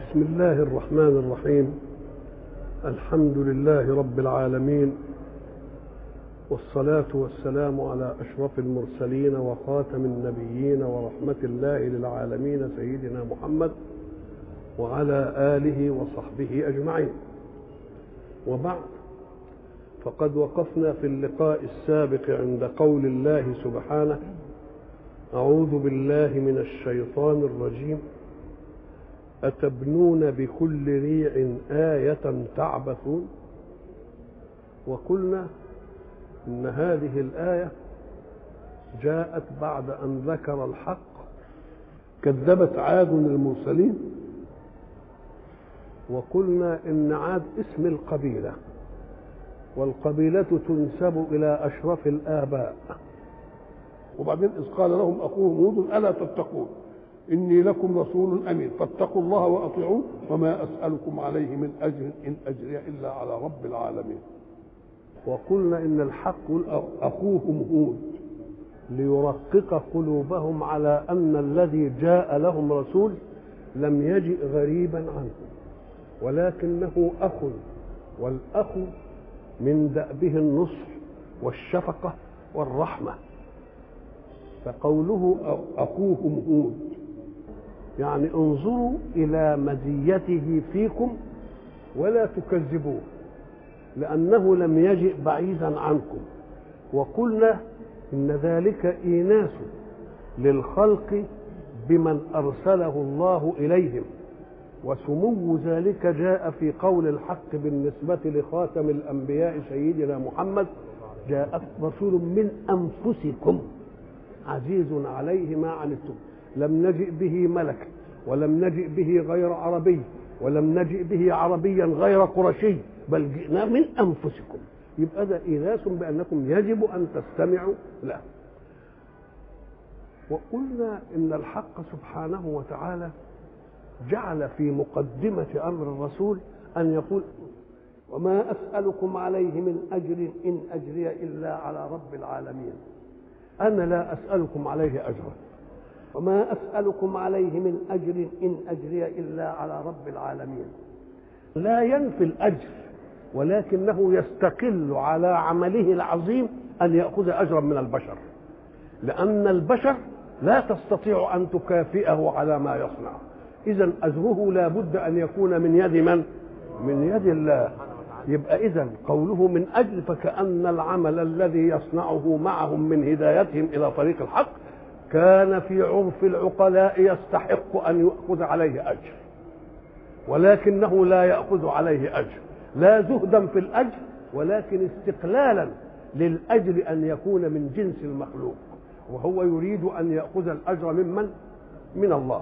بسم الله الرحمن الرحيم الحمد لله رب العالمين والصلاة والسلام على أشرف المرسلين وخاتم النبيين ورحمة الله للعالمين سيدنا محمد وعلى آله وصحبه أجمعين وبعد فقد وقفنا في اللقاء السابق عند قول الله سبحانه أعوذ بالله من الشيطان الرجيم أتبنون بكل ريع آية تعبثون وقلنا إن هذه الآية جاءت بعد أن ذكر الحق كذبت عاد المرسلين وقلنا إن عاد اسم القبيلة والقبيلة تنسب إلى أشرف الآباء وبعدين إذ قال لهم أخوهم هود ألا تتقون إني لكم رسول أمين فاتقوا الله وأطيعون وما أسألكم عليه من أجر إن أجري إلا على رب العالمين وقلنا إن الحق أخوهم هود ليرقق قلوبهم على أن الذي جاء لهم رسول لم يجئ غريبا عنهم ولكنه أخ والأخ من دأبه النصح والشفقة والرحمة فقوله أخوهم هود يعني انظروا إلى مزيته فيكم ولا تكذبوه لأنه لم يجئ بعيدا عنكم وقلنا إن ذلك إيناس للخلق بمن أرسله الله إليهم وسمو ذلك جاء في قول الحق بالنسبة لخاتم الأنبياء سيدنا محمد جاء رسول من أنفسكم عزيز عليه ما عنتم لم نجئ به ملكا ولم نجئ به غير عربي ولم نجئ به عربيا غير قرشي بل جئنا من انفسكم يبقى ده ايناس بانكم يجب ان تستمعوا له وقلنا ان الحق سبحانه وتعالى جعل في مقدمه امر الرسول ان يقول وما اسالكم عليه من اجر ان اجري الا على رب العالمين انا لا اسالكم عليه اجرا وما أسألكم عليه من أجر إن أجري إلا على رب العالمين لا ينفي الأجر ولكنه يستقل على عمله العظيم أن يأخذ أجرا من البشر لأن البشر لا تستطيع أن تكافئه على ما يصنع إذا أجره لا بد أن يكون من يد من؟ من يد الله يبقى إذا قوله من أجل فكأن العمل الذي يصنعه معهم من هدايتهم إلى طريق الحق كان في عرف العقلاء يستحق ان ياخذ عليه اجر ولكنه لا ياخذ عليه اجر لا زهدا في الاجر ولكن استقلالا للاجر ان يكون من جنس المخلوق وهو يريد ان ياخذ الاجر ممن من الله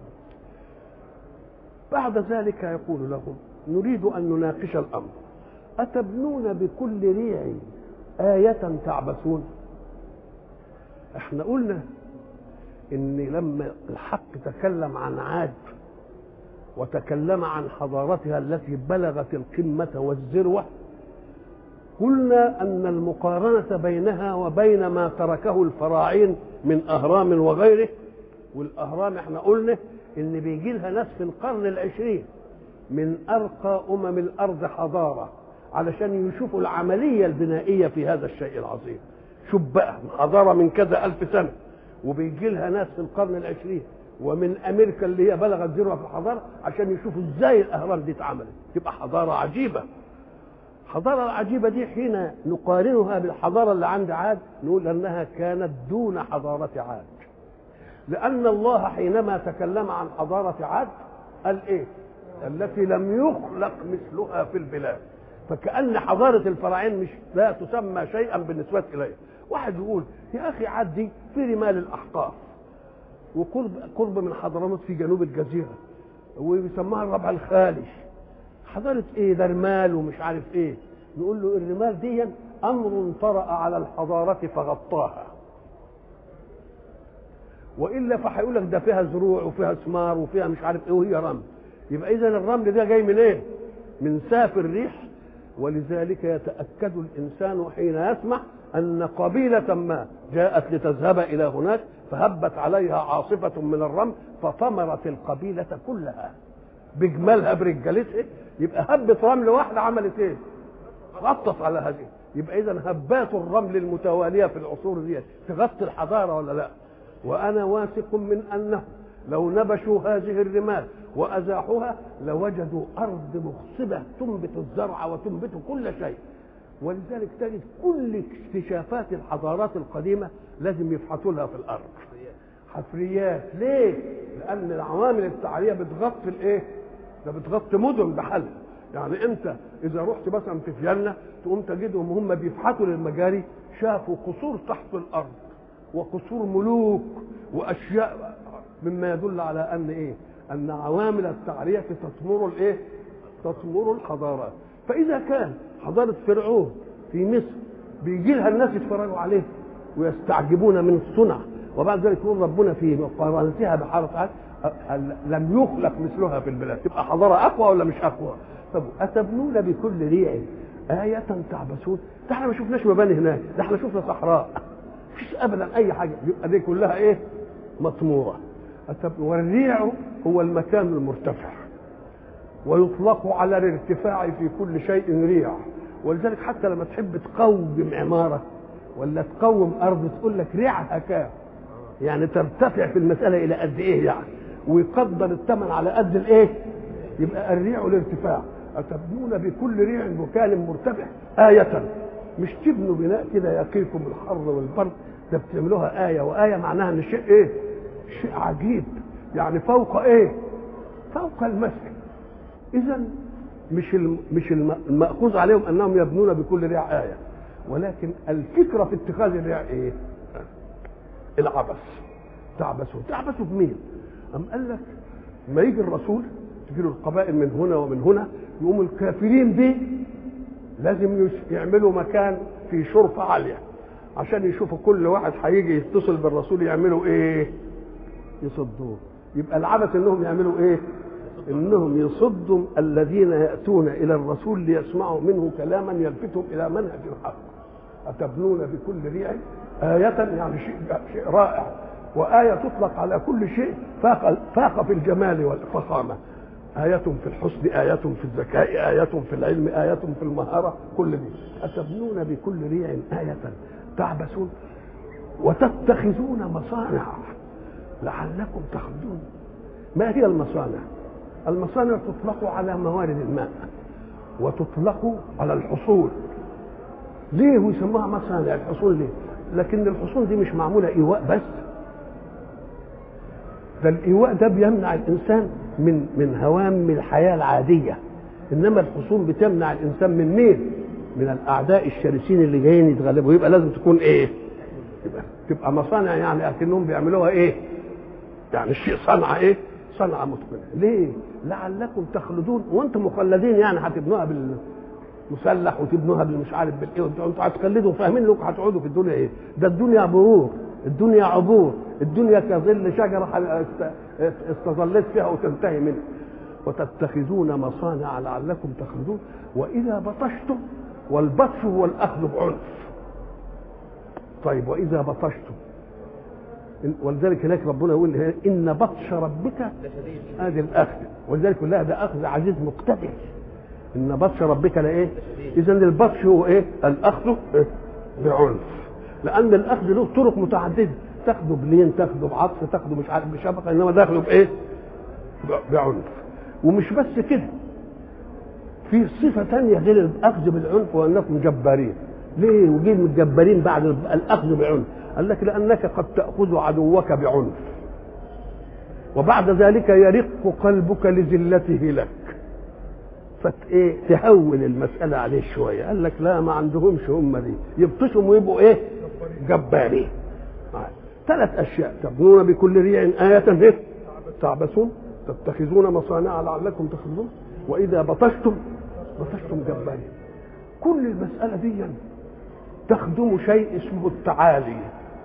بعد ذلك يقول لهم نريد ان نناقش الامر اتبنون بكل ريع ايه تعبثون احنا قلنا ان لما الحق تكلم عن عاد وتكلم عن حضارتها التي بلغت القمه والذروه قلنا ان المقارنه بينها وبين ما تركه الفراعين من اهرام وغيره والاهرام احنا قلنا ان بيجي لها ناس في القرن العشرين من ارقى امم الارض حضاره علشان يشوفوا العمليه البنائيه في هذا الشيء العظيم شوف بقى حضاره من كذا الف سنه وبيجي لها ناس في القرن العشرين ومن امريكا اللي هي بلغت ذروه في الحضاره عشان يشوفوا ازاي الاهرام دي اتعملت تبقى حضاره عجيبه الحضاره العجيبه دي حين نقارنها بالحضاره اللي عند عاد نقول انها كانت دون حضاره عاد لان الله حينما تكلم عن حضاره عاد قال ايه التي لم يخلق مثلها في البلاد فكأن حضارة الفراعين مش لا تسمى شيئا بالنسبة إليه واحد يقول يا أخي عاد دي في رمال الأحقاف وقرب قرب من حضرموت في جنوب الجزيرة ويسموها الربع الخالي حضارة ايه ده رمال ومش عارف ايه نقول له الرمال دي امر طرأ على الحضارة فغطاها والا فهيقول لك ده فيها زروع وفيها ثمار وفيها مش عارف ايه وهي رمل يبقى اذا الرمل ده جاي من ايه؟ من ساف الريح ولذلك يتأكد الإنسان حين يسمع أن قبيلة ما جاءت لتذهب إلى هناك فهبت عليها عاصفة من الرمل فطمرت القبيلة كلها بجمالها برجالتها يبقى هبة رمل واحدة عملت ايه؟ غطت على هذه يبقى اذا هبات الرمل المتوالية في العصور دي تغطي الحضارة ولا لا؟ وانا واثق من انه لو نبشوا هذه الرمال وازاحوها لوجدوا ارض مخصبه تنبت الزرع وتنبت كل شيء ولذلك تجد كل اكتشافات الحضارات القديمه لازم يفحطوا لها في الارض حفريات ليه؟ لان العوامل التعريه بتغطي الايه؟ ده بتغطي مدن بحالها يعني انت اذا رحت مثلا في فيينا تقوم تجدهم هم بيفحطوا للمجاري شافوا قصور تحت الارض وقصور ملوك واشياء مما يدل على ان ايه؟ ان عوامل التعريه تثمر الايه؟ تثمر الحضارات فاذا كان حضاره فرعون في مصر بيجي لها الناس يتفرجوا عليه ويستعجبون من الصنع وبعد ذلك يقول ربنا في مقارنتها بحارة لم يخلق مثلها في البلاد تبقى حضارة أقوى ولا مش أقوى طب أتبنون بكل ريع آية تعبثون ده احنا ما شفناش مباني هناك ده احنا شفنا صحراء مفيش أبدا أي حاجة يبقى دي كلها إيه مطمورة والريع هو المكان المرتفع ويطلق على الارتفاع في كل شيء ريع ولذلك حتى لما تحب تقوم عمارة ولا تقوم أرض تقول لك ريعها كام يعني ترتفع في المسألة إلى قد إيه يعني ويقدر الثمن على قد الإيه يبقى الريع الارتفاع أتبنون بكل ريع مكان مرتفع آية مش تبنوا بناء كده يقيكم الحر والبرد ده بتعملوها آية وآية معناها إن شيء إيه شيء عجيب يعني فوق إيه فوق المسك إذا مش مش المأخوذ عليهم أنهم يبنون بكل ريع آية ولكن الفكرة في اتخاذ الريع إيه العبث تعبثوا تعبثوا بمين أم قال لك ما يجي الرسول تجي له القبائل من هنا ومن هنا يقوم الكافرين دي لازم يعملوا مكان في شرفة عالية عشان يشوفوا كل واحد هيجي يتصل بالرسول يعملوا ايه يصدوه يبقى العبث انهم يعملوا ايه انهم يصدوا الذين ياتون الى الرسول ليسمعوا منه كلاما يلفتهم الى منهج الحق اتبنون بكل ريع آية يعني شيء شيء رائع وآية تطلق على كل شيء فاق فاق في الجمال والفخامة آية في الحسن آية في الذكاء آية في العلم آية في المهارة كل دي أتبنون بكل ريع آية تعبثون وتتخذون مصانع لعلكم تخلدون ما هي المصانع المصانع تطلق على موارد الماء وتطلق على الحصول ليه ويسموها مصانع الحصول ليه لكن الحصول دي مش معموله ايواء بس ده الايواء ده بيمنع الانسان من من هوام الحياه العاديه انما الحصول بتمنع الانسان من مين من الاعداء الشرسين اللي جايين يتغلبوا يبقى لازم تكون ايه يبقى تبقى مصانع يعني اكنهم بيعملوها ايه يعني الشيء صنعه ايه صنعه متقنه ليه لعلكم تخلدون وانتم مخلدين يعني هتبنوها بال مسلح وتبنوها بالمش عارف بالايه انتوا هتخلدوا فاهمين انكم هتقعدوا في الدنيا ايه ده الدنيا مرور الدنيا عبور الدنيا كظل شجره استظلت فيها وتنتهي منها وتتخذون مصانع لعلكم تخلدون واذا بطشتم والبطش هو الاخذ بعنف طيب واذا بطشتم ولذلك هناك ربنا يقول ان بطش ربك هذه الاخذ ولذلك كلها ده اخذ عزيز مقتدر ان بطش ربك لايه اذا البطش هو ايه الاخذ إيه؟ بعنف لان الاخذ له طرق متعدده تاخده بلين تاخده بعطف تاخده مش عارف بشفقه انما تاخده بايه بعنف ومش بس كده في صفه ثانيه غير الاخذ بالعنف وانكم جبارين ليه وجيل متجبرين بعد الاخذ بعنف قال لك لانك قد تاخذ عدوك بعنف وبعد ذلك يرق قلبك لذلته لك فت ايه تهون المساله عليه شويه قال لك لا ما عندهمش هم دي يبطشهم ويبقوا ايه جبارين ثلاث اشياء تبنون بكل ريع آية ايه تعبثون تتخذون مصانع لعلكم تخلدون واذا بطشتم بطشتم جبارين كل المساله دي تخدم شيء اسمه التعالي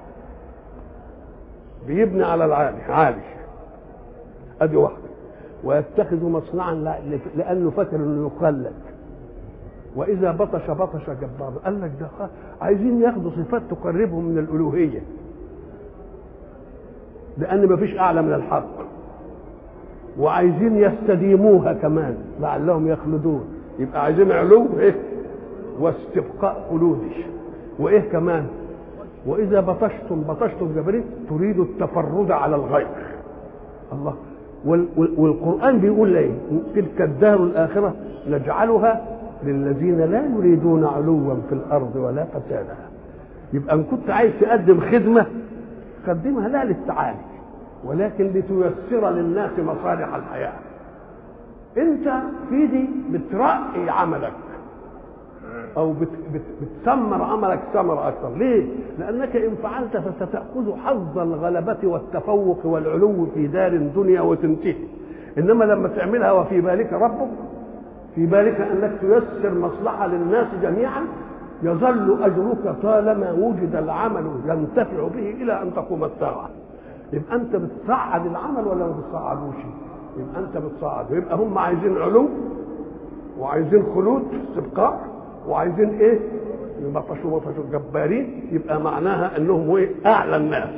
بيبني على العالي عالي ادي واحده ويتخذ مصنعا لانه فاكر انه يخلد واذا بطش بطش جبار قال لك ده عايزين ياخدوا صفات تقربهم من الالوهيه لان ما فيش اعلى من الحق وعايزين يستديموها كمان لعلهم يخلدون يبقى عايزين علو ايه واستبقاء خلودي وايه كمان واذا بطشتم بطشتم جبريل تريد التفرد على الغير الله والقران بيقول ايه تلك الدار الاخره نجعلها للذين لا يريدون علوا في الارض ولا فسادا يبقى ان كنت عايز تقدم خدمه قدمها لا للتعالي ولكن لتيسر للناس مصالح الحياه انت في دي بترقي عملك او بت بت بتسمر عملك ثمر اكثر ليه لانك ان فعلت فستاخذ حظ الغلبه والتفوق والعلو في دار دنيا وتنتهي انما لما تعملها وفي بالك ربك في بالك انك تيسر مصلحه للناس جميعا يظل اجرك طالما وجد العمل ينتفع به الى ان تقوم الساعه يبقى انت بتصعد العمل ولا ما بتصعدوش يبقى انت بتصعد يبقى هم عايزين علو وعايزين خلود استبقاء وعايزين ايه يبطشوا بطشوا جبارين يبقى معناها انهم ايه اعلى الناس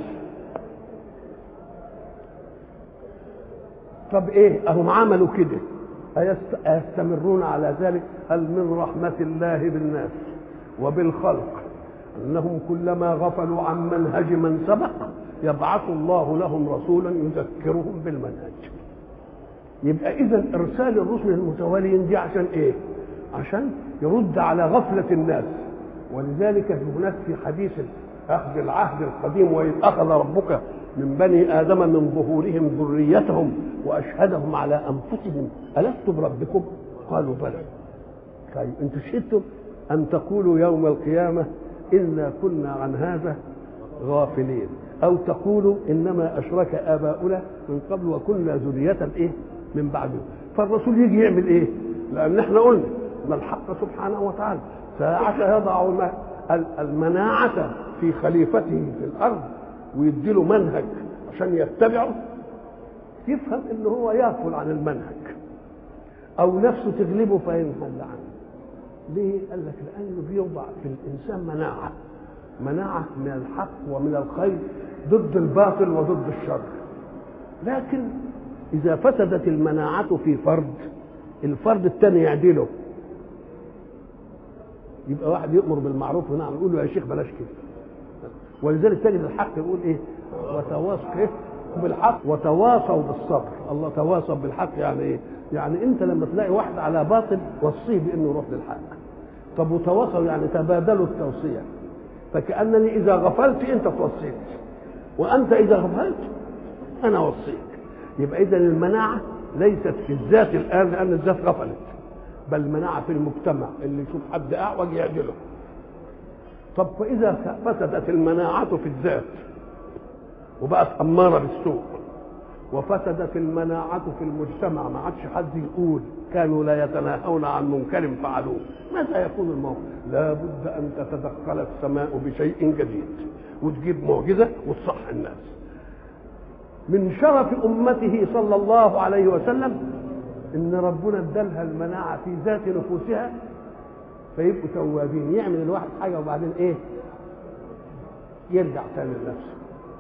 طب ايه اهم عملوا كده أيستمرون على ذلك هل من رحمة الله بالناس وبالخلق أنهم كلما غفلوا عن منهج من سبق يبعث الله لهم رسولا يذكرهم بالمنهج يبقى إذا إرسال الرسل المتواليين دي عشان إيه؟ عشان يرد على غفلة الناس ولذلك هناك في حديث أخذ العهد القديم وإذ أخذ ربك من بني آدم من ظهورهم ذريتهم وأشهدهم على أنفسهم ألست بربكم؟ قالوا بلى طيب أنتم شهدتم أن تقولوا يوم القيامة إنا كنا عن هذا غافلين أو تقولوا إنما أشرك آباؤنا من قبل وكنا ذرية إيه؟ من بعدهم فالرسول يجي يعمل إيه؟ لأن إحنا قلنا أن الحق سبحانه وتعالى ساعة يضع المناعة في خليفته في الأرض ويديله منهج عشان يتبعه يفهم ان هو يغفل عن المنهج او نفسه تغلبه فينهل عنه ليه قال لك لانه بيوضع في الانسان مناعه مناعه من الحق ومن الخير ضد الباطل وضد الشر لكن اذا فسدت المناعه في فرد الفرد الثاني يعدله يبقى واحد يامر بالمعروف ونعم يقول له يا شيخ بلاش كده ولذلك تجد الحق يقول ايه وتواصوا إيه؟ بالحق وتواصوا بالصبر الله تواصوا بالحق يعني ايه يعني انت لما تلاقي واحد على باطل وصيه بانه يروح للحق طب وتواصوا يعني تبادلوا التوصيه فكانني اذا غفلت انت توصيت وانت اذا غفلت انا وصيك يبقى اذا المناعه ليست في الذات الان لان الذات غفلت بل مناعه في المجتمع اللي يشوف حد اعوج يعدله طب فإذا فسدت المناعة في الذات وبقت أمارة بالسوء وفسدت المناعة في المجتمع ما عادش حد يقول كانوا لا يتناهون عن منكر فعلوه ماذا يكون الموقف؟ لا بد أن تتدخل السماء بشيء جديد وتجيب معجزة وتصح الناس من شرف أمته صلى الله عليه وسلم إن ربنا ادالها المناعة في ذات نفوسها فيبقوا توابين يعمل الواحد حاجه وبعدين ايه يرجع تاني لنفسه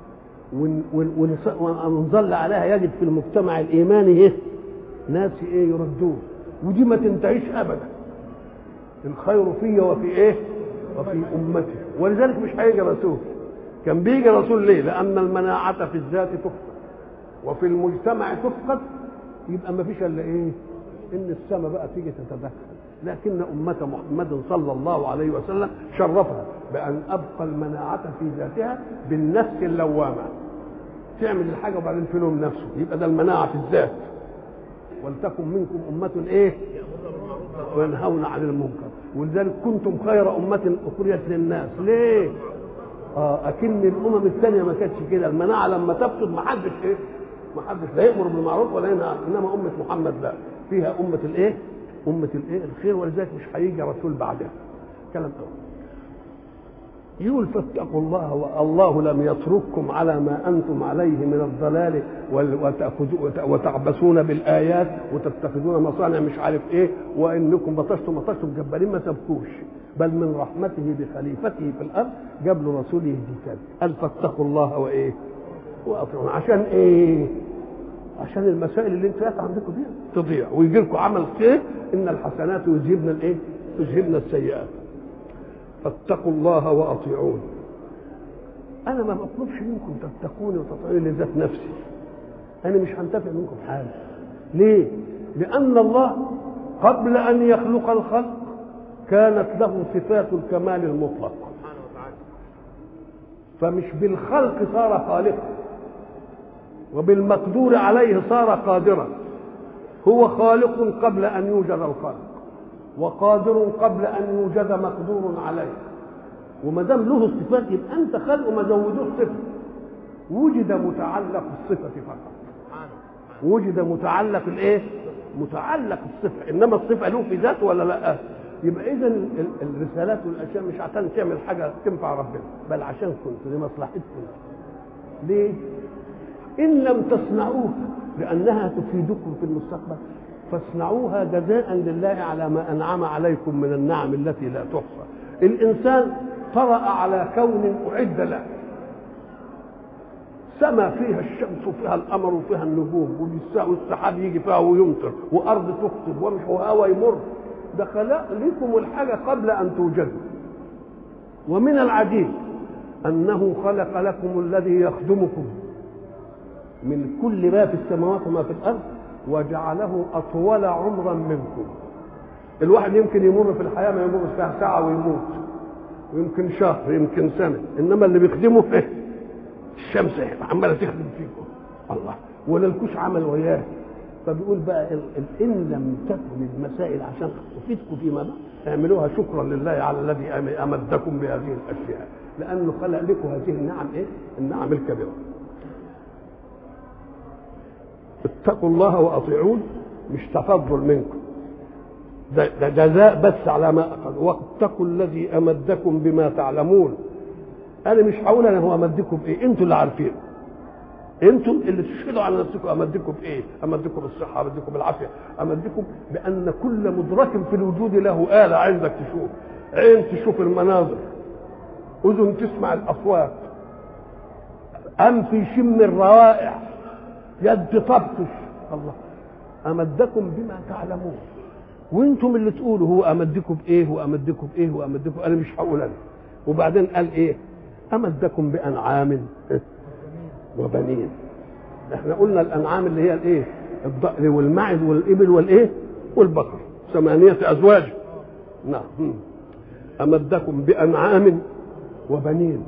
ونظل عليها يجد في المجتمع الايماني ايه ناس ايه يردوه ودي ما تنتهيش ابدا الخير في وفي ايه وفي امتي ولذلك مش هيجي رسول كان بيجي رسول ليه لان المناعه في الذات تفقد وفي المجتمع تفقد يبقى ما فيش الا ايه ان السماء بقى تيجي تتدخل لكن أمة محمد صلى الله عليه وسلم شرفها بأن أبقى المناعة في ذاتها بالنفس اللوامة تعمل الحاجة وبعدين تلوم نفسه يبقى ده المناعة في الذات ولتكن منكم أمة إيه؟ وينهون عن المنكر ولذلك كنتم خير أمة أخرجت للناس ليه؟ آه أكن الأمم الثانية ما كانتش كده المناعة لما تفسد ما حدش إيه؟ ما حدش لا يأمر بالمعروف ولا ينهى إنما أمة محمد لا فيها أمة الإيه؟ أمة الإيه؟ الخير ولذلك مش هيجي رسول بعدها. كلام أول. يقول فاتقوا الله والله لم يترككم على ما أنتم عليه من الضلال وتعبثون بالآيات وتتخذون مصانع مش عارف إيه وإنكم بطشتم بطشتم جبارين ما تبكوش بل من رحمته بخليفته في الأرض جاب له رسول يهدي كان قال فاتقوا الله وإيه؟ وأطيعون عشان إيه؟ عشان المسائل اللي انتوا عندكم دي تضيع ويجي لكم عمل خير ان الحسنات يذهبن الايه؟ يذهبن السيئات فاتقوا الله واطيعون انا ما بطلبش منكم تتقوني وتطيعوني لذات نفسي انا مش هنتفع منكم حاجه ليه لان الله قبل ان يخلق الخلق كانت له صفات الكمال المطلق فمش بالخلق صار خالقا وبالمقدور عليه صار قادرا هو خالق قبل ان يوجد الخلق وقادر قبل ان يوجد مقدور عليه وما دام له الصفات يبقى انت خلقه ما زودوش صفه وجد متعلق الصفه فقط وجد متعلق الايه متعلق الصفه انما الصفه له في ذاته ولا لا يبقى اذا الرسالات والاشياء مش عشان تعمل حاجه تنفع ربنا بل عشان كنت لمصلحتكم ليه ان لم تصنعوها لانها تفيدكم في المستقبل فاصنعوها جزاء لله على ما انعم عليكم من النعم التي لا تحصى الانسان طرا على كون اعد له سما فيها الشمس وفيها القمر وفيها النجوم والسحاب يجي فيها ويمطر وارض تخطب ومش وهواء يمر ده خلق لكم الحاجه قبل ان توجدوا ومن العجيب انه خلق لكم الذي يخدمكم من كل ما في السماوات وما في الارض وجعله اطول عمرا منكم الواحد يمكن يمر في الحياه ما يمر فيها ساعه ويموت ويمكن شهر يمكن سنه انما اللي بيخدمه ايه الشمس عماله تخدم فيكم الله ولا لكوش عمل وياه فبيقول بقى ال- ال- ان لم تكن المسائل عشان تفيدكم فيما بعد اعملوها شكرا لله على الذي أم- امدكم بهذه الاشياء لانه خلق لكم هذه النعم ايه؟ النعم الكبيره. اتقوا الله واطيعون مش تفضل منكم. ده, ده جزاء بس على ما اخذ واتقوا الذي امدكم بما تعلمون. انا مش هقول انا هو امدكم بايه؟ انتوا اللي عارفين. انتم اللي تشهدوا على نفسكم امدكم بايه؟ امدكم بالصحه، امدكم بالعافيه، امدكم بان كل مدرك في الوجود له اله عندك تشوف، عين تشوف المناظر، اذن تسمع الاصوات، انف يشم الروائح، يد تطبطش، الله امدكم بما تعلمون. وانتم اللي تقولوا هو امدكم بايه وامدكم بايه وامدكم انا مش هقول انا. وبعدين قال ايه؟ امدكم بانعام وبنين احنا قلنا الانعام اللي هي الايه الضأن والمعز والابل والايه والبقر ثمانية ازواج نعم مم. امدكم بانعام وبنين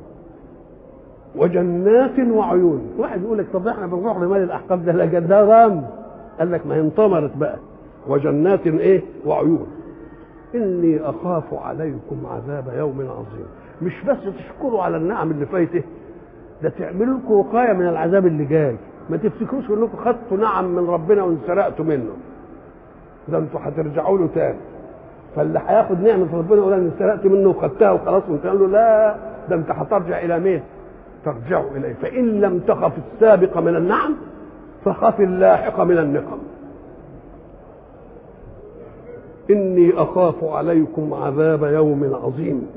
وجنات وعيون واحد يقول لك طب احنا بنروح لمال الاحقاف ده لا ده رام قال لك ما هي انطمرت بقى وجنات ايه وعيون اني اخاف عليكم عذاب يوم عظيم مش بس تشكروا على النعم اللي فايته ده تعملوا لكم وقايه من العذاب اللي جاي ما تفتكروش انكم خدتوا نعم من ربنا وانسرقتوا منه ده انتوا هترجعوا له تاني فاللي هياخد نعمه ربنا يقول انا سرقت منه وخدتها وخلاص وانت قال له لا ده انت هترجع الى مين؟ ترجعوا اليه فان لم تخف السابق من النعم فخف اللاحق من النقم اني اخاف عليكم عذاب يوم عظيم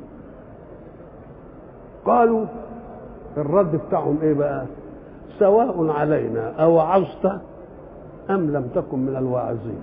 قالوا الرد بتاعهم ايه بقى سواء علينا او عظت ام لم تكن من الواعظين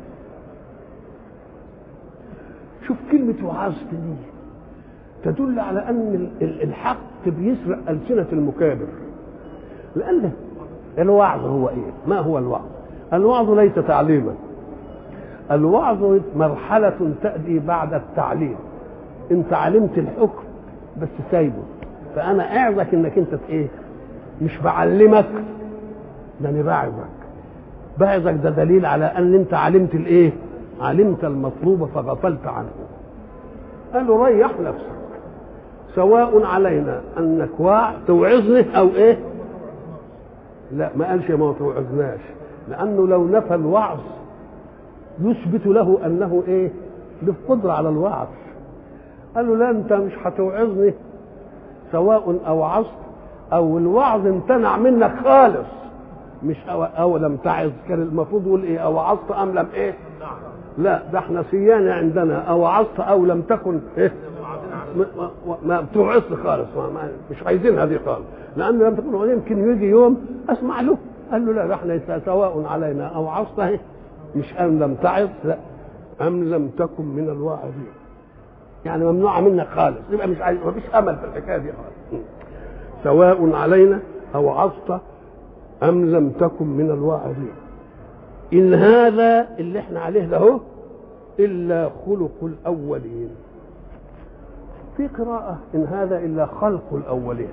شوف كلمة وعظت دي تدل على ان ال- الحق بيسرق ألسنة المكابر لأن الوعظ هو ايه ما هو الوعظ الوعظ ليس تعليما الوعظ مرحلة تأتي بعد التعليم انت علمت الحكم بس سايبه فانا اعظك انك انت ايه مش بعلمك ده انا بعظك بعظك ده دليل على ان انت علمت الايه علمت المطلوب فغفلت عنه قالوا ريح نفسك سواء علينا انك واع توعظني او ايه لا ما قالش ما توعظناش لانه لو نفى الوعظ يثبت له انه ايه له قدره على الوعظ قال له لا انت مش هتوعظني سواء اوعظت او الوعظ امتنع منك خالص مش أو, أو لم تعظ كان المفروض يقول ايه اوعظت ام لم ايه لا ده احنا سيانة عندنا اوعظت او لم تكن ايه ما, ما, ما بتوعظ خالص ما ما مش عايزين هذه خالص لان لم تكن يمكن يجي يوم اسمع له قال له لا ده احنا سواء علينا او عصته مش ام لم تعظ لا ام لم تكن من الواعظين يعني ممنوعه منك خالص يبقى مش عايز مفيش امل في الحكايه دي خالص سواء علينا او عصت ام لم تكن من الواعظين ان هذا اللي احنا عليه له الا خلق الاولين في قراءه ان هذا الا خلق الاولين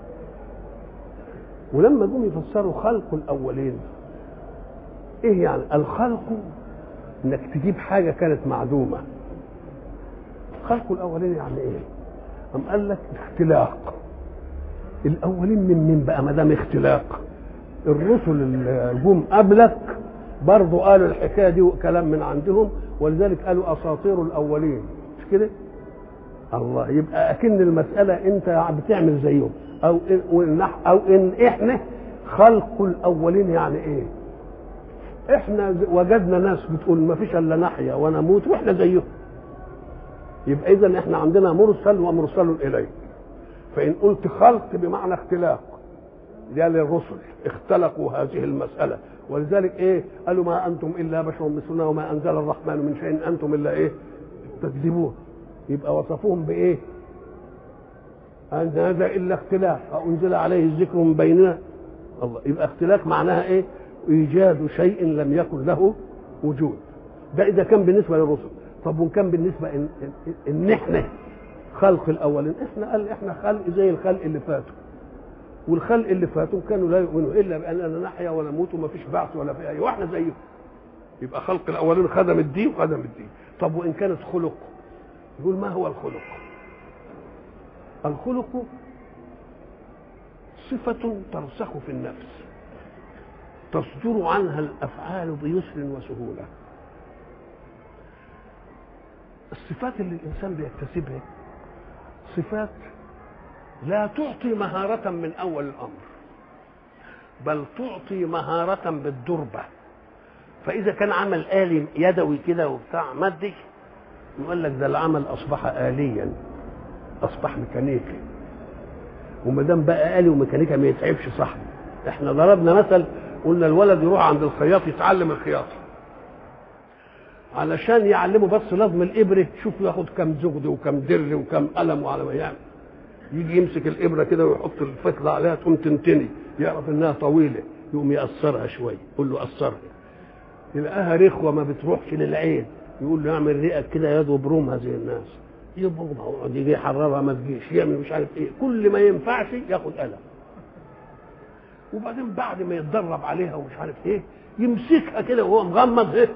ولما جم يفسروا خلق الاولين ايه يعني الخلق انك تجيب حاجه كانت معدومه خلق الاولين يعني ايه ام قال لك اختلاق الاولين من مين بقى ما دام اختلاق الرسل اللي جم قبلك برضه قالوا الحكايه دي كلام من عندهم ولذلك قالوا اساطير الاولين مش كده الله يبقى اكن المساله انت بتعمل زيهم او إن او ان احنا خلق الاولين يعني ايه احنا وجدنا ناس بتقول ما فيش الا نحيا ونموت واحنا زيهم يبقى اذا احنا عندنا مرسل ومرسل اليه فان قلت خلق بمعنى اختلاق ده للرسل اختلقوا هذه المساله ولذلك ايه قالوا ما انتم الا بشر مثلنا وما انزل الرحمن من شيء انتم الا ايه تكذبون يبقى وصفوهم بايه ان هذا الا اختلاق انزل عليه الذكر من بيننا الله يبقى اختلاق معناها ايه ايجاد شيء لم يكن له وجود ده اذا كان بالنسبه للرسل طب وان كان بالنسبه ان, إن احنا خلق الاولين احنا قال احنا خلق زي الخلق اللي فاتوا والخلق اللي فاتوا كانوا لا يؤمنوا الا باننا نحيا ولا نموت وما فيش بعث ولا في اي واحنا زيهم يبقى خلق الاولين خدم الدين وخدم الدين طب وان كانت خلق يقول ما هو الخلق الخلق صفة ترسخ في النفس تصدر عنها الأفعال بيسر وسهولة الصفات اللي الإنسان بيكتسبها صفات لا تعطي مهارة من أول الأمر بل تعطي مهارة بالدربة فإذا كان عمل آلي يدوي كده وبتاع مادي يقول لك ده العمل أصبح آليا أصبح ميكانيكي وما دام بقى آلي وميكانيكا ما يتعبش صاحبه احنا ضربنا مثل قلنا الولد يروح عند الخياط يتعلم الخياطة علشان يعلمه بس لازم الإبرة شوف ياخد كم زغد وكم در وكم قلم وعلى ما يعمل يجي يمسك الإبرة كده ويحط الفتلة عليها تقوم تنتني يعرف إنها طويلة يقوم يقصرها شوية يقول له قصرها يلاقيها رخوة ما بتروحش للعين يقول له اعمل رئك كده يد وبرومها زي الناس يبغضها ويقعد يجي يحررها ما تجيش يعمل مش عارف ايه كل ما ينفعش ياخد قلم وبعدين بعد ما يتدرب عليها ومش عارف ايه يمسكها كده وهو مغمض ايه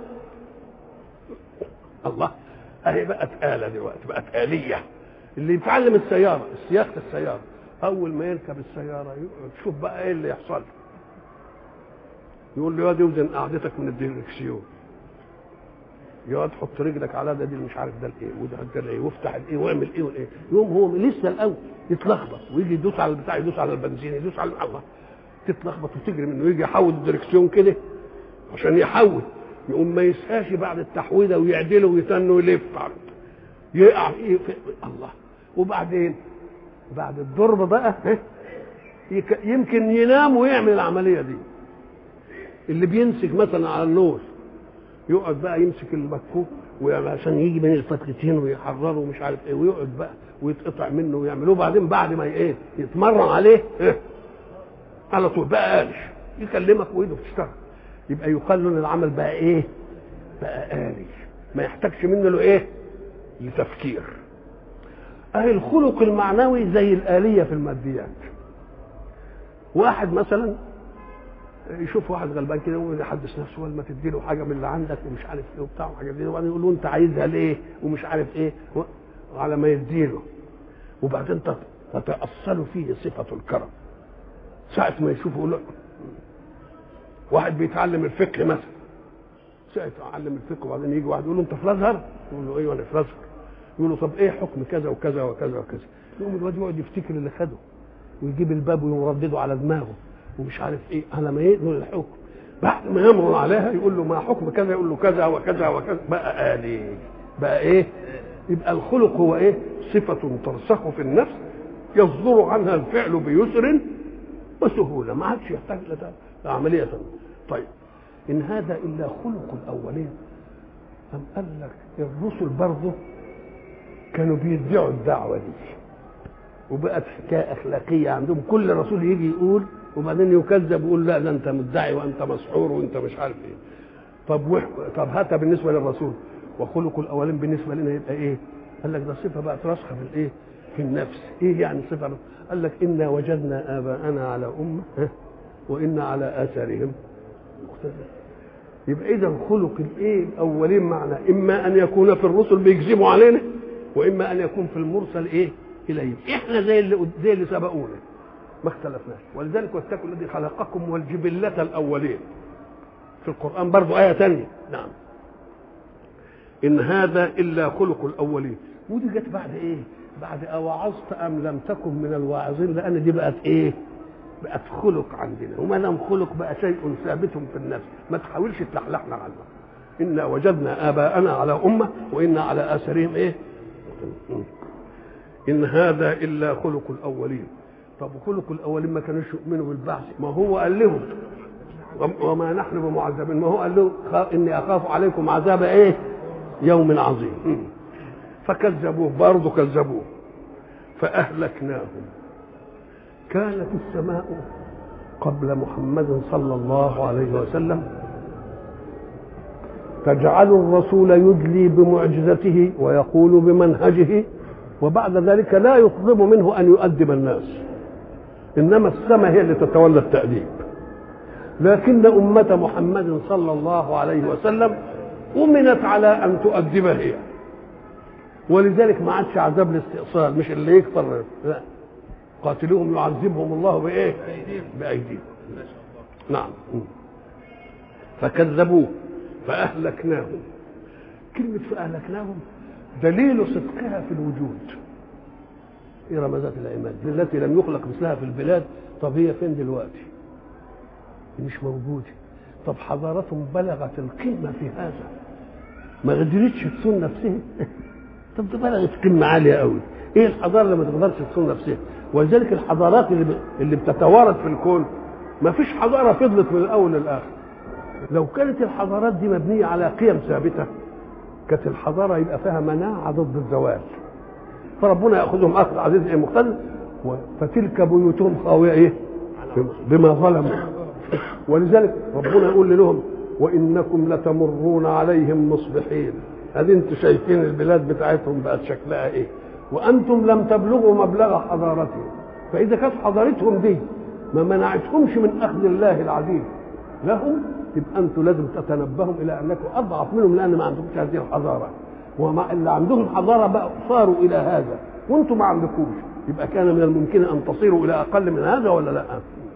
الله اهي بقت آلة دلوقتي بقت آلية اللي يتعلم السيارة سياقة السيارة أول ما يركب السيارة يقعد شوف بقى إيه اللي يحصل يقول له يقعد يوزن قعدتك من الديركسيون يقعد تحط رجلك على ده دي مش عارف ده الايه وده ده الايه وافتح الايه واعمل ايه والايه يوم هو لسه الاول يتلخبط ويجي يدوس على البتاع يدوس على البنزين يدوس على الله تتلخبط وتجري منه يجي يحول الدركسيون كده عشان يحول يقوم ما يسهاش بعد التحويله ويعدله ويتنه ويلف يقع إيه في الله وبعدين بعد الضرب بقى يمكن ينام ويعمل العمليه دي اللي بيمسك مثلا على النور يقعد بقى يمسك المكوك عشان يجي من الفتلتين ويحرره ومش عارف ايه ويقعد بقى ويتقطع منه ويعملوه بعدين بعد ما ايه يتمرن عليه إيه على طول بقى قالش يكلمك وايده بتشتغل يبقى يقال له ان العمل بقى ايه بقى آلي ما يحتاجش منه له ايه لتفكير اهي الخلق المعنوي زي الآلية في الماديات واحد مثلا يشوف واحد غلبان كده ويحدث نفسه ولا ما تدي له حاجه من اللي عندك ومش عارف ايه وبتاع وحاجات دي وبعدين يقول له انت عايزها ليه ومش عارف ايه على ما يديله وبعدين تتأصل فيه صفة الكرم ساعة ما يشوفه يقول له واحد بيتعلم الفقه مثلا ساعة يتعلم الفقه وبعدين يجي واحد يقول له انت في الازهر؟ يقول له ايوه انا في الازهر يقول له طب ايه حكم كذا وكذا وكذا وكذا يقوم الواد يقعد يفتكر اللي خده ويجيب الباب ويردده على دماغه ومش عارف ايه على ما يقبل الحكم بعد ما يمر عليها يقول له ما حكم كذا يقول له كذا وكذا وكذا بقى آلي بقى ايه يبقى الخلق هو ايه صفة ترسخ في النفس يصدر عنها الفعل بيسر وسهولة ما عادش يحتاج عمليه طيب ان هذا الا خلق الاولين أم قال لك الرسل برضه كانوا بيدعوا الدعوه دي وبقت حكايه اخلاقيه عندهم كل رسول يجي يقول وبعدين يكذب ويقول لا ده انت مدعي وانت مسحور وانت مش عارف ايه طب وح... طب هاتها بالنسبه للرسول وخلق الاولين بالنسبه لنا يبقى ايه؟ قال لك ده صفه بقت راسخه في الايه؟ في النفس، ايه يعني صفه؟ قال لك انا وجدنا اباءنا على امه ها؟ وانا على اثارهم مقتدون. يبقى اذا خلق الايه؟ الاولين معنا اما ان يكون في الرسل بيكذبوا علينا واما ان يكون في المرسل ايه؟ اليهم، احنا زي اللي زي اللي سبقونا ما اختلفناش ولذلك واتقوا الذي خلقكم والجبلة الأولين في القرآن برضو آية ثانية نعم إن هذا إلا خلق الأولين ودي جت بعد إيه؟ بعد أوعظت أم لم تكن من الواعظين لأن دي بقت إيه؟ بقت خلق عندنا وما دام خلق بقى شيء ثابت في النفس ما تحاولش تلحلحنا عنه إنا وجدنا آباءنا على أمة وإنا على آثارهم إيه؟ إن هذا إلا خلق الأولين طب خلق الأولين ما كانوش يؤمنوا بالبعث ما هو قال لهم وما نحن بمعذبين ما هو قال له إني أخاف عليكم عذاب إيه؟ يوم عظيم فكذبوه برضه كذبوه فأهلكناهم كانت السماء قبل محمد صلى الله عليه وسلم تجعل الرسول يدلي بمعجزته ويقول بمنهجه وبعد ذلك لا يطلب منه ان يؤدب الناس انما السماء هي اللي تتولى التاديب لكن امه محمد صلى الله عليه وسلم امنت على ان تؤدب هي ولذلك ما عادش عذاب الاستئصال مش اللي يكفر لا قاتلوهم يعذبهم الله بايه بايديهم نعم فكذبوه فاهلكناهم كلمه فاهلكناهم دليل صدقها في الوجود ايه رمزات العماد التي لم يخلق مثلها في البلاد طب هي فين دلوقتي مش موجوده طب حضارتهم بلغت القمه في هذا ما قدرتش تصون نفسها طب ده بلغت قمه عاليه قوي ايه الحضاره اللي ما تقدرش تصون نفسها ولذلك الحضارات اللي ب... اللي بتتوارد في الكون ما فيش حضاره فضلت من الاول للاخر لو كانت الحضارات دي مبنيه على قيم ثابته كانت الحضاره يبقى فيها مناعه ضد الزوال فربنا ياخذهم اخذ عزيز ايه مقتدر فتلك بيوتهم خاويه ايه بما ظلموا ولذلك ربنا يقول لهم وانكم لتمرون عليهم مصبحين هذه انتم شايفين البلاد بتاعتهم بقت شكلها ايه وانتم لم تبلغوا مبلغ حضارتهم فاذا كانت حضارتهم دي ما منعتهمش من اخذ الله العزيز لهم يبقى انتم لازم تتنبهوا الى انكم اضعف منهم لان ما عندكمش هذه الحضاره ومع اللي عندهم حضاره بقى صاروا الى هذا وانتم ما عندكوش يبقى كان من الممكن ان تصيروا الى اقل من هذا ولا لا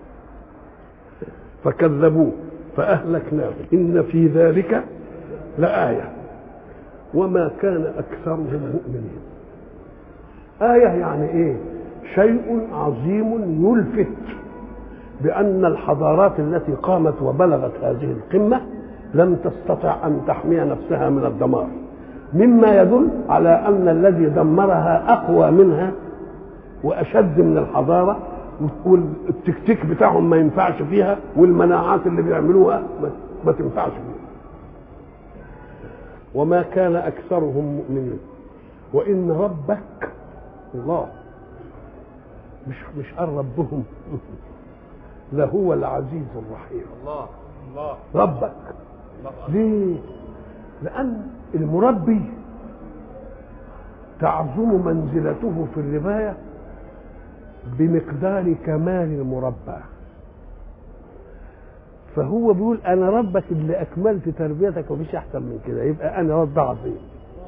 فكذبوه فاهلكناه ان في ذلك لايه وما كان اكثرهم مؤمنين ايه يعني ايه شيء عظيم يلفت بأن الحضارات التي قامت وبلغت هذه القمة لم تستطع أن تحمي نفسها من الدمار مما يدل على أن الذي دمرها أقوى منها وأشد من الحضارة والتكتيك بتاعهم ما ينفعش فيها والمناعات اللي بيعملوها ما تنفعش فيها وما كان أكثرهم مؤمنين وإن ربك الله مش مش قال ربهم لهو العزيز الرحيم الله الله ربك ليه لان المربي تعظم منزلته في الربايه بمقدار كمال المربى فهو بيقول انا ربك اللي اكملت تربيتك ومفيش احسن من كده يبقى انا رب عظيم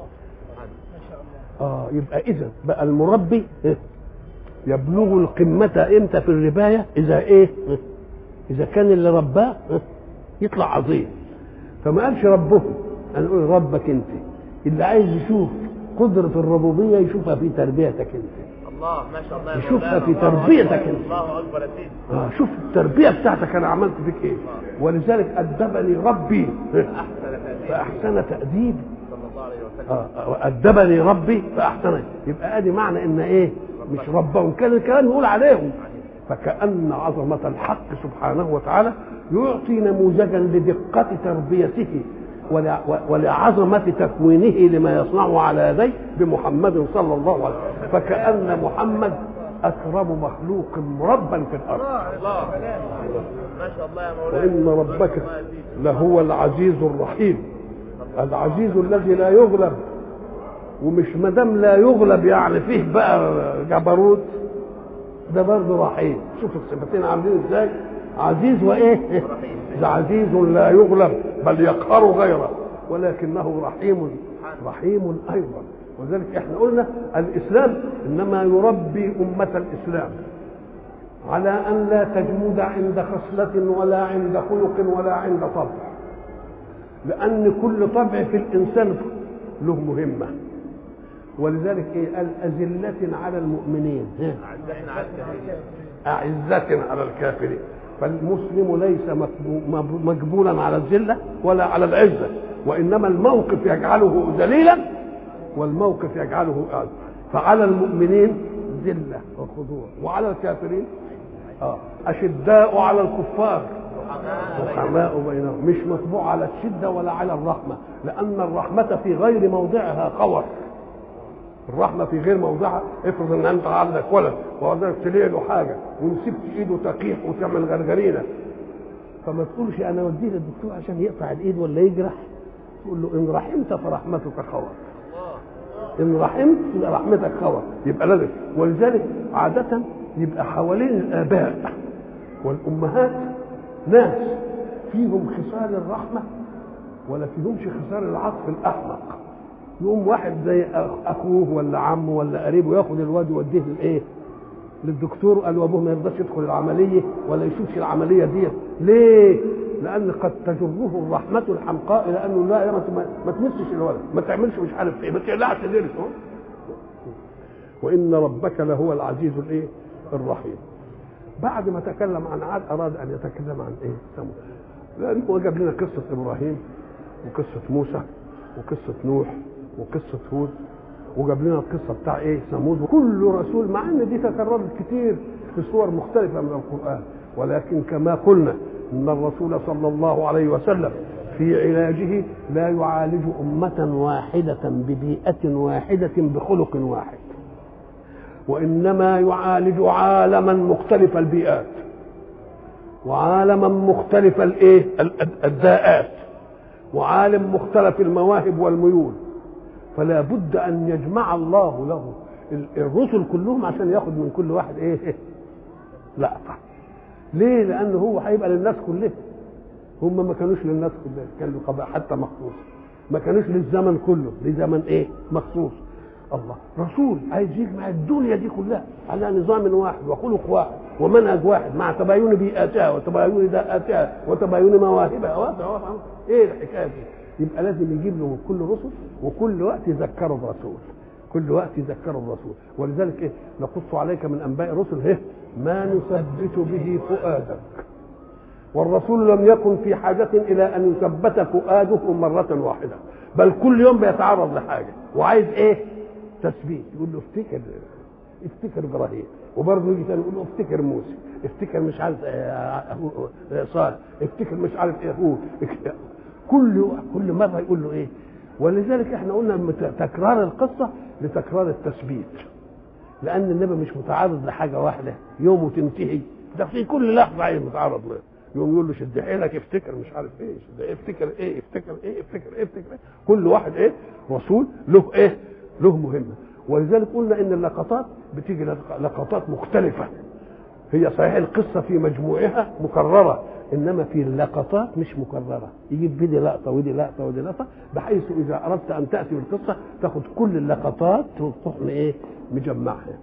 اه يبقى اذا بقى المربي يبلغ القمة امتى في الرباية إذا إيه؟ إذا كان اللي رباه يطلع عظيم فما قالش ربهم أنا أقول ربك أنت اللي عايز يشوف قدرة الربوبية يشوفها في تربيتك أنت الله ما شاء الله يا يشوفها مولانا. في الله تربيتك أكبر. أنت. الله اكبر يا سيدي آه شوف التربية بتاعتك أنا عملت فيك إيه ولذلك أدبني ربي احسن تأديب فأحسن تأديبي صلى الله عليه وسلم آه، آه، أدبني ربي فأحسن يبقى ادي معنى ان ايه مش ربهم كان الكلام يقول عليهم فكأن عظمة الحق سبحانه وتعالى يعطي نموذجا لدقة تربيته ول- ولعظمة تكوينه لما يصنعه على يديه بمحمد صلى الله عليه وسلم فكأن محمد أكرم مخلوق مربا في الأرض الله ما شاء الله يا مولانا وإن ربك لهو العزيز الرحيم العزيز الذي لا يغلب ومش مدام لا يغلب يعني فيه بقى جبروت ده برضه رحيم شوف الصفتين عاملين ازاي عزيز وايه ده عزيز لا يغلب بل يقهر غيره ولكنه رحيم رحيم ايضا ولذلك احنا قلنا الاسلام انما يربي امه الاسلام على ان لا تجمد عند خصله ولا عند خلق ولا عند طبع لان كل طبع في الانسان له مهمه ولذلك ايه قال أذلة على المؤمنين ها. عزتنا على الكافرين أعزة على الكافرين فالمسلم ليس مقبو- مب- مجبولا على الذلة ولا على العزة وإنما الموقف يجعله ذليلا والموقف يجعله أعز فعلى المؤمنين ذلة وخضوع وعلى الكافرين آه. أشداء على الكفار رحماء بينهم مش مطبوع على الشدة ولا على الرحمة لأن الرحمة في غير موضعها قور الرحمه في غير موضعها افرض ان انت عندك ولد وقدرت تليه له حاجه ومسكت ايده تقيح وتعمل غرغرينه فما تقولش انا اوديه للدكتور عشان يقطع الايد ولا يجرح تقول له ان رحمت فرحمتك خور ان رحمت يبقى رحمتك خور يبقى لازم ولذلك عاده يبقى حوالين الاباء والامهات ناس فيهم خصال الرحمه ولا فيهمش خصال العطف الاحمق يقوم واحد زي أخ- اخوه ولا عمه ولا قريبه ياخد الواد يوديه لايه؟ للدكتور قال وابوه ما يرضاش يدخل العمليه ولا يشوفش العمليه دي ليه؟ لان قد تجره الرحمه الحمقاء الى انه لا يا ما تم- ما تمسش الولد ما تعملش مش عارف ايه ما تقلعش ضرسه وان ربك لهو العزيز الايه؟ الرحيم بعد ما تكلم عن عاد اراد ان يتكلم عن ايه؟ ثمود لانه هو جاب لنا قصه ابراهيم وقصه موسى وقصه نوح وقصه هود وجاب لنا القصه بتاع ايه؟ ثمود وكل رسول مع ان دي تكررت كتير في صور مختلفه من القران ولكن كما قلنا ان الرسول صلى الله عليه وسلم في علاجه لا يعالج امه واحده ببيئه واحده بخلق واحد وانما يعالج عالما مختلف البيئات وعالما مختلف الايه ال- ال- الداءات وعالم مختلف المواهب والميول فلا بد ان يجمع الله له ال- الرسل كلهم عشان ياخد من كل واحد ايه لقطه ليه لانه هو هيبقى للناس كلها هم ما كانوش للناس كلها كانوا قبائل حتى مخصوص ما كانوش للزمن كله لزمن ايه مخصوص الله رسول عايز يجمع الدنيا دي كلها على نظام واحد وخلق واحد ومنهج واحد مع تباين بيئاتها وتباين داءاتها وتباين مواهبها و- و- ايه الحكايه دي يبقى لازم يجيب له من كل رسل وكل وقت يذكروا الرسول كل وقت يذكروا الرسول ولذلك ايه نقص عليك من انباء الرسل ايه ما نثبت به فؤادك والرسول لم يكن في حاجة إلى أن يثبت فؤاده مرة واحدة بل كل يوم بيتعرض لحاجة وعايز إيه؟ تثبيت يقول له افتكر افتكر إبراهيم وبرضه يجي تاني يقول له افتكر موسى افتكر مش عارف آه، آه، صالح افتكر مش عارف ايه هو كل كل مرة يقول له ايه ولذلك احنا قلنا مت- تكرار القصة لتكرار التثبيت لان النبي مش متعرض لحاجه واحده يومه تنتهي ده في كل لحظه عايز متعرض له يوم يقول له شد حيلك افتكر مش عارف ايه شد إيه افتكر ايه افتكر ايه افتكر ايه افتكر ايه كل واحد ايه رسول له ايه له مهمه ولذلك قلنا ان اللقطات بتيجي لق- لقطات مختلفه هي صحيح القصة في مجموعها مكررة إنما في اللقطات مش مكررة يجيب بدي لقطة ودي لقطة ودي لقطة بحيث إذا أردت أن تأتي بالقصة تاخد كل اللقطات وتروح إيه مجمعها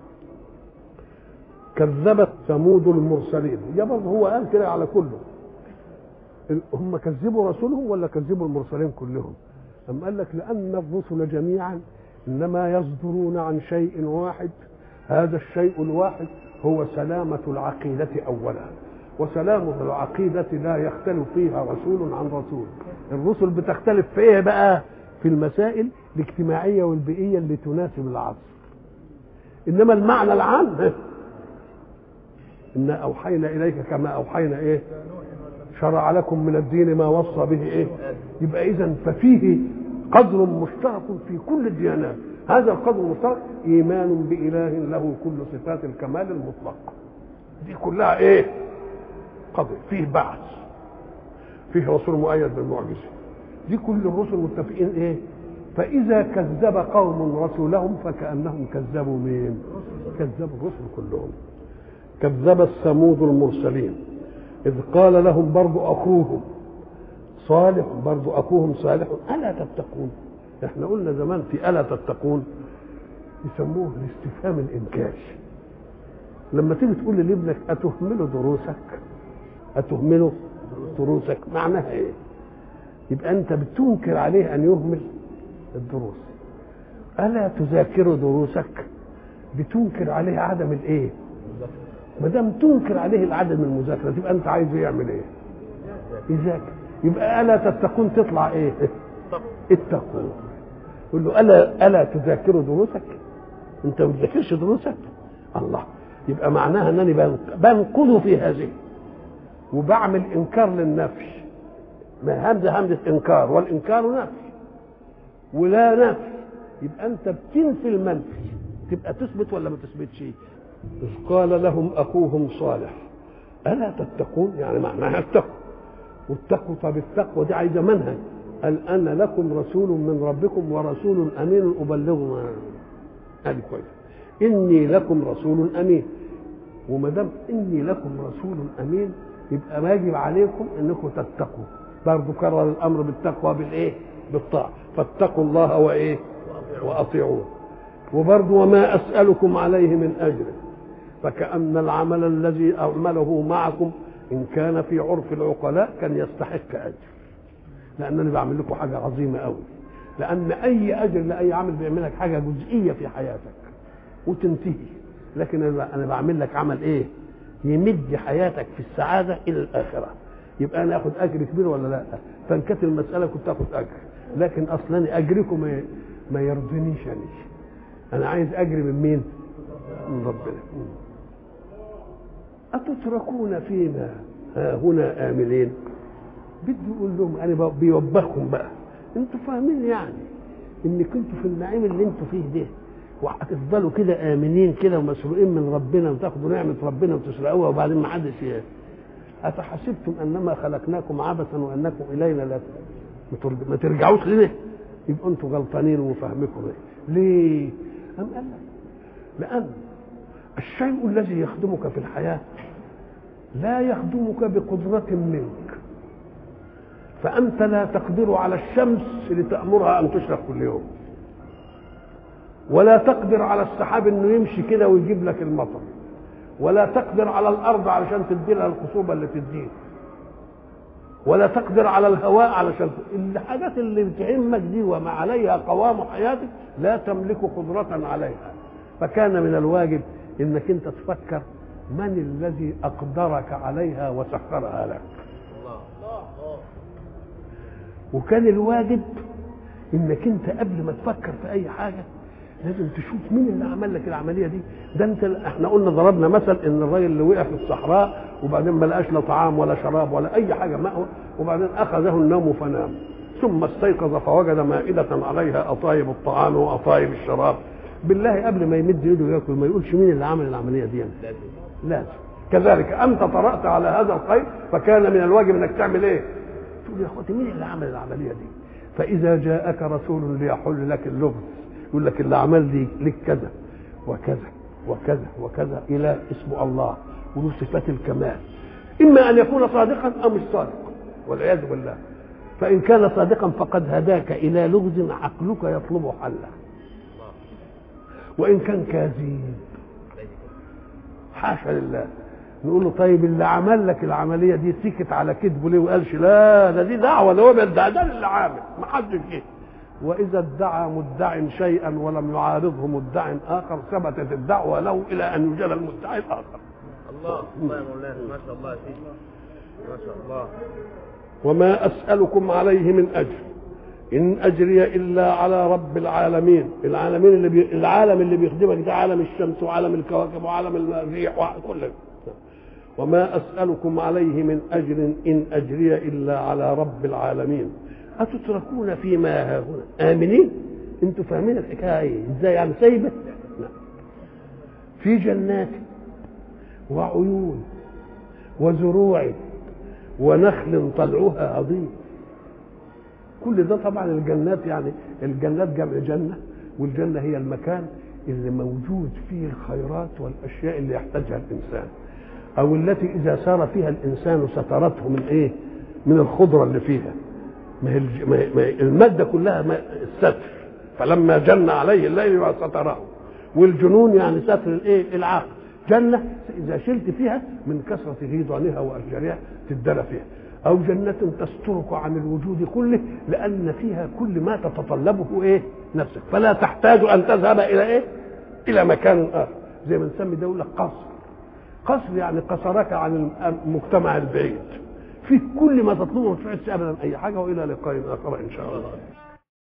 كذبت ثمود المرسلين يا برضه هو قال كده على كله ال- هم كذبوا رسولهم ولا كذبوا المرسلين كلهم أم قال لك لأن الرسل جميعا إنما يصدرون عن شيء واحد هذا الشيء الواحد هو سلامة العقيدة أولا وسلامة العقيدة لا يختلف فيها رسول عن رسول الرسل بتختلف في ايه بقى في المسائل الاجتماعية والبيئية اللي تناسب العصر إنما المعنى العام إنا أوحينا إليك كما أوحينا إيه شرع لكم من الدين ما وصى به ايه يبقى اذا ففيه قدر مشترك في كل الديانات هذا القدر المشترك ايمان باله له كل صفات الكمال المطلق دي كلها ايه قدر فيه بعث فيه رسول مؤيد بالمعجزه دي كل الرسل متفقين ايه فاذا كذب قوم رسولهم فكانهم كذبوا مين كذبوا الرسل كلهم كذب الثمود المرسلين إذ قال لهم برضو أخوهم صالح برضو أخوهم صالح ألا تتقون احنا قلنا زمان في ألا تتقون يسموه الاستفهام الإنكاش لما تيجي تقول لابنك أتهمل دروسك أتهمله دروسك معناها إيه يبقى أنت بتنكر عليه أن يهمل الدروس ألا تذاكر دروسك بتنكر عليه عدم الإيه ما دام تنكر عليه العدم من المذاكره تبقى انت عايزه يعمل ايه؟ يذاكر يبقى الا تتقون تطلع ايه؟ اتقوا يقول له الا الا تذاكر دروسك؟ انت ما بتذاكرش دروسك؟ الله يبقى معناها انني بنقضه في هذه وبعمل انكار للنفي ما همزه همزه انكار والانكار نفي ولا نفي يبقى انت بتنفي المنفي تبقى تثبت ولا ما تثبتش؟ إذ قال لهم أخوهم صالح ألا تتقون يعني معناها اتقوا والتقوى طب التقوى دي عايزة منهج قال أنا لكم رسول من ربكم ورسول أمين أبلغ هذه كويس إني لكم رسول أمين وما دام إني لكم رسول أمين يبقى واجب عليكم إنكم تتقوا برضه كرر الأمر بالتقوى بالإيه؟ بالطاعة فاتقوا الله وإيه؟ وأطيعوه وبرضه وما أسألكم عليه من أجر فكأن العمل الذي أعمله معكم إن كان في عرف العقلاء كان يستحق أجر لأنني بعمل لكم حاجة عظيمة أوي لأن أي أجر لأي عمل بيعمل لك حاجة جزئية في حياتك وتنتهي لكن أنا بعمل لك عمل إيه؟ يمد حياتك في السعادة إلى الآخرة يبقى أنا آخد أجر كبير ولا لا؟ فإن كانت المسألة كنت آخد أجر لكن أصلا أجركم ما يرضينيش أنا أنا عايز أجر من مين؟ من ربنا أتتركون فيما ها هنا آمنين بدي يقول لهم أنا بيوبخهم بقى أنتوا فاهمين يعني إن كنتوا في النعيم اللي أنتوا فيه ده وهتفضلوا كده آمنين كده ومسروقين من ربنا وتاخدوا نعمة ربنا وتسرقوها وبعدين ما حدش أفحسبتم أنما خلقناكم عبثا وأنكم إلينا لا ما ترجعوش لنا يبقى أنتوا غلطانين وفهمكم إيه ليه؟ أم قال لك لأن الشيء الذي يخدمك في الحياة لا يخدمك بقدرة منك فأنت لا تقدر على الشمس لتأمرها أن تشرق كل يوم ولا تقدر على السحاب انه يمشي كده ويجيب لك المطر ولا تقدر على الارض علشان تدي لها الخصوبه اللي تديك ولا تقدر على الهواء علشان الحاجات اللي بتهمك دي وما عليها قوام حياتك لا تملك قدرة عليها فكان من الواجب انك انت تفكر من الذي اقدرك عليها وسخرها لك وكان الواجب انك انت قبل ما تفكر في اي حاجه لازم تشوف مين اللي عمل لك العمليه دي ده انت احنا قلنا ضربنا مثل ان الراجل اللي وقع في الصحراء وبعدين ما لقاش لا طعام ولا شراب ولا اي حاجه مأوى وبعدين اخذه النوم فنام ثم استيقظ فوجد مائدة عليها أطايب الطعام وأطايب الشراب بالله قبل ما يمد ايده ياكل ما يقولش مين اللي عمل العمليه دي يعني. لازم كذلك انت طرأت على هذا الخير فكان من الواجب انك تعمل ايه؟ تقول يا اخوتي مين اللي عمل العمليه دي؟ فاذا جاءك رسول ليحل لك اللغز يقول لك اللي عمل لي لك كذا وكذا وكذا وكذا الى اسم الله وله صفات الكمال اما ان يكون صادقا او مش صادق والعياذ بالله فان كان صادقا فقد هداك الى لغز عقلك يطلب حله وان كان كاذب حاشا لله نقول له طيب اللي عمل لك العمليه دي سكت على كذبه ليه وقالش لا ده دي دعوه ده هو بيدعي ده اللي عامل ما حدش جه واذا ادعى مدع شيئا ولم يعارضه مدع اخر ثبتت الدعوه له الى ان يجل المدعي الاخر الله الله يا مولانا ما شاء الله يا سيدي ما شاء الله وما اسالكم عليه من اجر ان اجري الا على رب العالمين العالمين اللي بي... العالم اللي بيخدمك ده عالم الشمس وعالم الكواكب وعالم الريح وكل وما أسألكم عليه من أجر إن أجري إلا على رب العالمين أتتركون فيما هاهنا آمنين أنتوا فاهمين الحكاية إيه إزاي يعني سايبة لا في جنات وعيون وزروع ونخل طلعها عظيم كل ده طبعا الجنات يعني الجنات جمع جنة والجنة هي المكان اللي موجود فيه الخيرات والأشياء اللي يحتاجها الإنسان أو التي إذا سار فيها الإنسان سترته من إيه؟ من الخضرة اللي فيها ما هي الج- ما هي- ما هي المادة كلها ما- الستر فلما جن عليه الليل ستره والجنون يعني ستر الايه العقل جنة إذا شلت فيها من كثرة غيضانها وأشجارها تدلى فيها أو جنة تسترك عن الوجود كله لأن فيها كل ما تتطلبه إيه نفسك فلا تحتاج أن تذهب إلى إيه إلى مكان آخر زي ما نسمي دولة قصر قصر يعني قصرك عن المجتمع البعيد فيه كل ما تطلبه ما تفعلش أبدا أي حاجة وإلى لقاء آخر إن شاء الله